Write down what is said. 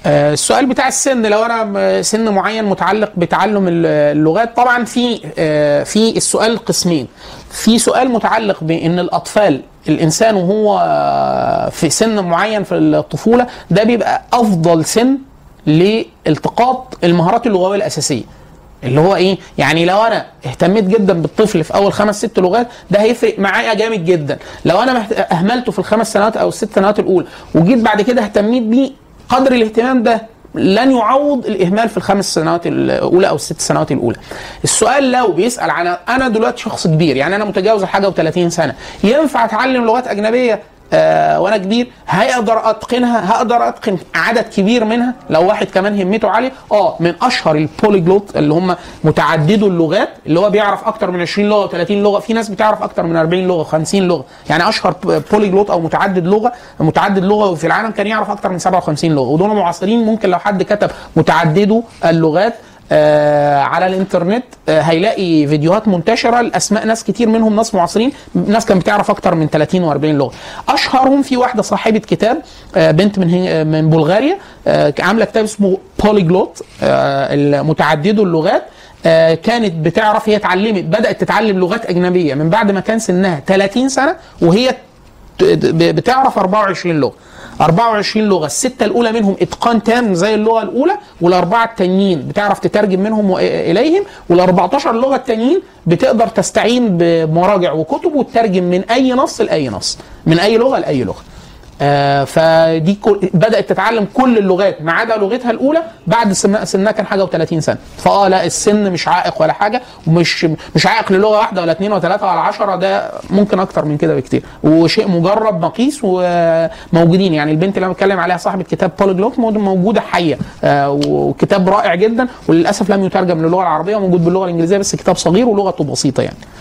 آه، السؤال بتاع السن لو انا م- سن معين متعلق بتعلم ال- اللغات طبعا في آه، في السؤال قسمين في سؤال متعلق بان الاطفال الانسان وهو آه، في سن معين في الطفوله ده بيبقى افضل سن لالتقاط المهارات اللغويه الاساسيه اللي هو ايه يعني لو انا اهتميت جدا بالطفل في اول خمس ست لغات ده هيفرق معايا جامد جدا لو انا محت- اهملته في الخمس سنوات او الست سنوات الاولى وجيت بعد كده اهتميت بيه قدر الاهتمام ده لن يعوض الاهمال في الخمس سنوات الاولى او الست سنوات الاولى. السؤال لو بيسال عن انا دلوقتي شخص كبير يعني انا متجاوز الحاجه و30 سنه ينفع اتعلم لغات اجنبيه آه وانا كبير هقدر اتقنها هقدر اتقن عدد كبير منها لو واحد كمان همته عاليه اه من اشهر البوليجلوت اللي هم متعددو اللغات اللي هو بيعرف اكتر من 20 لغه و30 لغه في ناس بتعرف اكتر من 40 لغه 50 لغه يعني اشهر بوليجلوت او متعدد لغه متعدد لغوي في العالم كان يعرف اكتر من 57 لغه ودول معاصرين ممكن لو حد كتب متعددو اللغات آه على الانترنت آه هيلاقي فيديوهات منتشره لاسماء ناس كتير منهم ناس معاصرين ناس كانت بتعرف اكتر من 30 و40 لغه اشهرهم في واحده صاحبه كتاب آه بنت من هي من بلغاريا آه عامله كتاب اسمه بوليجلوت آه متعددو اللغات آه كانت بتعرف هي اتعلمت بدات تتعلم لغات اجنبيه من بعد ما كان سنها 30 سنه وهي ت- ب- بتعرف 24 لغه 24 لغه السته الاولى منهم اتقان تام زي اللغه الاولى والاربعه التانيين بتعرف تترجم منهم و- اليهم وال14 لغه التانيين بتقدر تستعين بمراجع وكتب وتترجم من اي نص لاي نص من اي لغه لاي لغه آه فدي كل بدات تتعلم كل اللغات ما عدا لغتها الاولى بعد سن- سنها كان حاجه و30 سنه فاه لا السن مش عائق ولا حاجه ومش مش عائق للغه واحده ولا اثنين ولا ثلاثه ولا عشرة ده ممكن اكتر من كده بكتير وشيء مجرب مقيس وموجودين يعني البنت اللي انا بتكلم عليها صاحبه كتاب بوليجلوت موجوده حيه آه وكتاب رائع جدا وللاسف لم يترجم للغه العربيه وموجود باللغه الانجليزيه بس كتاب صغير ولغته بسيطه يعني